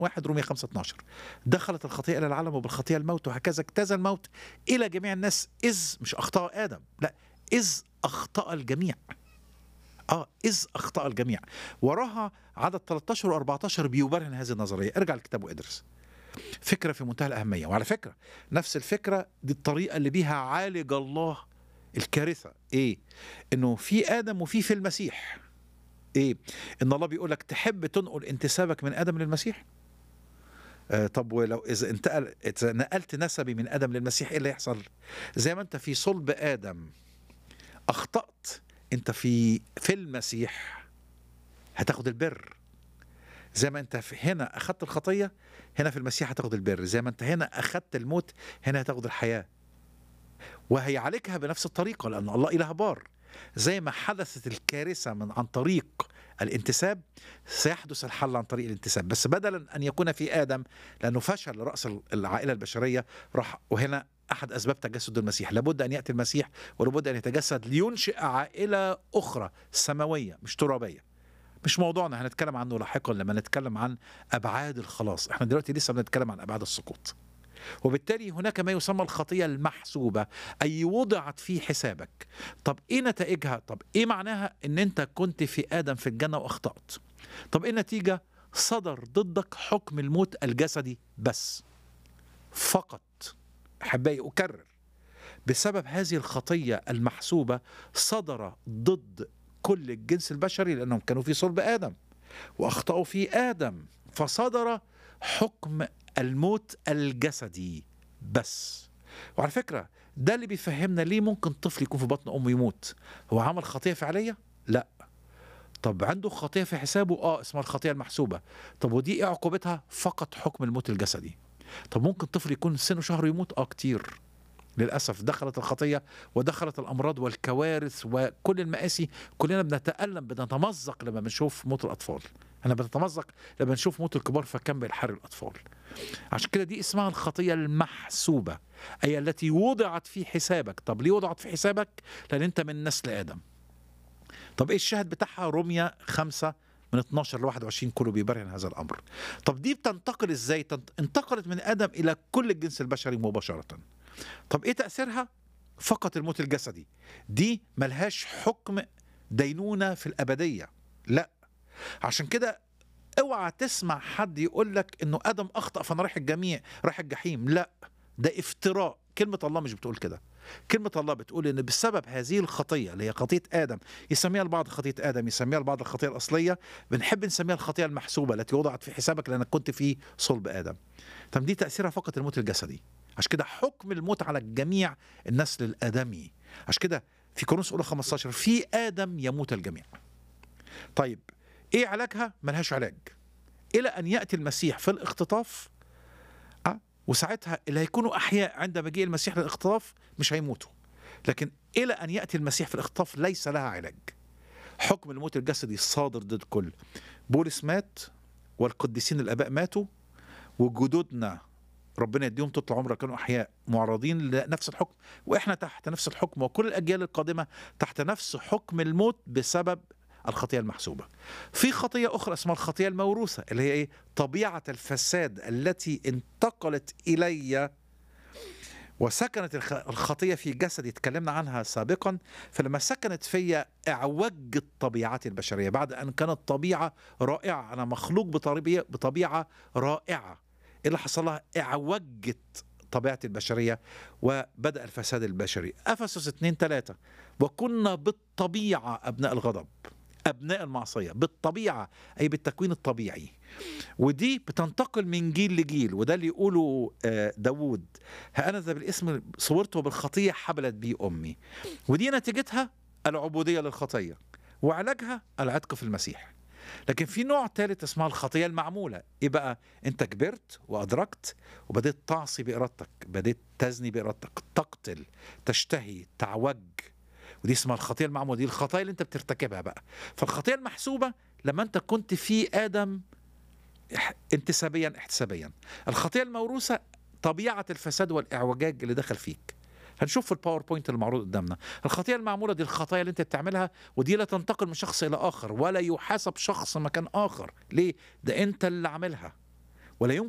واحد رومية 5 12 دخلت الخطيئة إلى العالم وبالخطيئة الموت وهكذا اجتاز الموت إلى جميع الناس إذ مش أخطأ آدم لا إذ أخطأ الجميع اه اذ اخطا الجميع وراها عدد 13 و14 بيبرهن هذه النظريه ارجع الكتاب وادرس فكره في منتهى الاهميه وعلى فكره نفس الفكره دي الطريقه اللي بيها عالج الله الكارثه ايه انه في ادم وفي في المسيح ايه ان الله بيقول لك تحب تنقل انتسابك من ادم للمسيح آه طب ولو اذا انتقل اذا نقلت نسبي من ادم للمسيح ايه اللي يحصل زي ما انت في صلب ادم اخطات انت في في المسيح هتاخد البر زي ما انت في هنا اخدت الخطيه هنا في المسيح هتاخد البر زي ما انت هنا اخدت الموت هنا هتاخد الحياه وهيعالجها بنفس الطريقه لان الله اله بار زي ما حدثت الكارثه من عن طريق الانتساب سيحدث الحل عن طريق الانتساب بس بدلا ان يكون في ادم لانه فشل راس العائله البشريه راح وهنا احد اسباب تجسد المسيح لابد ان ياتي المسيح ولابد ان يتجسد لينشئ عائله اخرى سماويه مش ترابيه مش موضوعنا هنتكلم عنه لاحقا لما نتكلم عن ابعاد الخلاص احنا دلوقتي لسه بنتكلم عن ابعاد السقوط وبالتالي هناك ما يسمى الخطيه المحسوبه اي وضعت في حسابك طب ايه نتائجها طب ايه معناها ان انت كنت في ادم في الجنه واخطات طب ايه النتيجه صدر ضدك حكم الموت الجسدي بس فقط احبائي اكرر بسبب هذه الخطيه المحسوبه صدر ضد كل الجنس البشري لانهم كانوا في صلب ادم واخطاوا في ادم فصدر حكم الموت الجسدي بس وعلى فكره ده اللي بيفهمنا ليه ممكن طفل يكون في بطن امه يموت هو عمل خطيه فعليه لا طب عنده خطيه في حسابه اه اسمها الخطيه المحسوبه طب ودي ايه عقوبتها فقط حكم الموت الجسدي طب ممكن طفل يكون سنه شهر يموت اه كتير للاسف دخلت الخطيه ودخلت الامراض والكوارث وكل المآسي كلنا بنتألم بنتمزق لما بنشوف موت الاطفال انا بنتمزق لما نشوف موت الكبار فكم بيحرر الاطفال عشان كده دي اسمها الخطيه المحسوبه اي التي وضعت في حسابك طب ليه وضعت في حسابك لان انت من نسل ادم طب ايه الشاهد بتاعها روميا خمسة من 12 ل 21 كله بيبرهن هذا الامر طب دي بتنتقل ازاي انتقلت من ادم الى كل الجنس البشري مباشره طب ايه تاثيرها فقط الموت الجسدي دي ملهاش حكم دينونه في الابديه لا عشان كده اوعى تسمع حد يقول لك انه ادم اخطا فانا رايح الجميع رايح الجحيم لا ده افتراء كلمه الله مش بتقول كده كلمة الله بتقول إن بسبب هذه الخطية اللي هي خطية آدم يسميها البعض خطية آدم يسميها البعض الخطية الأصلية بنحب نسميها الخطية المحسوبة التي وضعت في حسابك لأنك كنت في صلب آدم طب دي تأثيرها فقط الموت الجسدي عشان كده حكم الموت على الجميع النسل الآدمي عشان كده في كورنثوس أولى 15 في آدم يموت الجميع طيب إيه علاجها؟ ملهاش علاج إلى أن يأتي المسيح في الاختطاف وساعتها اللي هيكونوا احياء عند مجيء المسيح للاختطاف مش هيموتوا لكن الى ان ياتي المسيح في الاختطاف ليس لها علاج حكم الموت الجسدي الصادر ضد كل بولس مات والقديسين الاباء ماتوا وجدودنا ربنا يديهم طول العمر كانوا احياء معرضين لنفس الحكم واحنا تحت نفس الحكم وكل الاجيال القادمه تحت نفس حكم الموت بسبب الخطية المحسوبة في خطية أخرى اسمها الخطية الموروثة اللي هي إيه؟ طبيعة الفساد التي انتقلت إلي وسكنت الخطية في جسدي تكلمنا عنها سابقا فلما سكنت في اعوجت طبيعتي البشرية بعد أن كانت طبيعة رائعة أنا مخلوق بطبيعة, بطبيعة رائعة إيه اللي حصل لها اعوجت طبيعتي البشرية وبدأ الفساد البشري أفسس 2 3 وكنا بالطبيعة أبناء الغضب أبناء المعصية بالطبيعة أي بالتكوين الطبيعي ودي بتنتقل من جيل لجيل وده اللي يقوله داود ها أنا ذا بالاسم صورته بالخطية حبلت بي أمي ودي نتيجتها العبودية للخطية وعلاجها العتق في المسيح لكن في نوع ثالث اسمها الخطيه المعموله ايه بقى انت كبرت وادركت وبديت تعصي بارادتك بديت تزني بارادتك تقتل تشتهي تعوج ودي اسمها الخطيه المعموله دي الخطايا اللي انت بترتكبها بقى فالخطيه المحسوبه لما انت كنت في ادم انتسابيا احتسابيا الخطيه الموروثه طبيعه الفساد والاعوجاج اللي دخل فيك هنشوف في الباوربوينت المعروض قدامنا الخطيه المعموله دي الخطايا اللي انت بتعملها ودي لا تنتقل من شخص الى اخر ولا يحاسب شخص مكان اخر ليه ده انت اللي عاملها ولا يمكن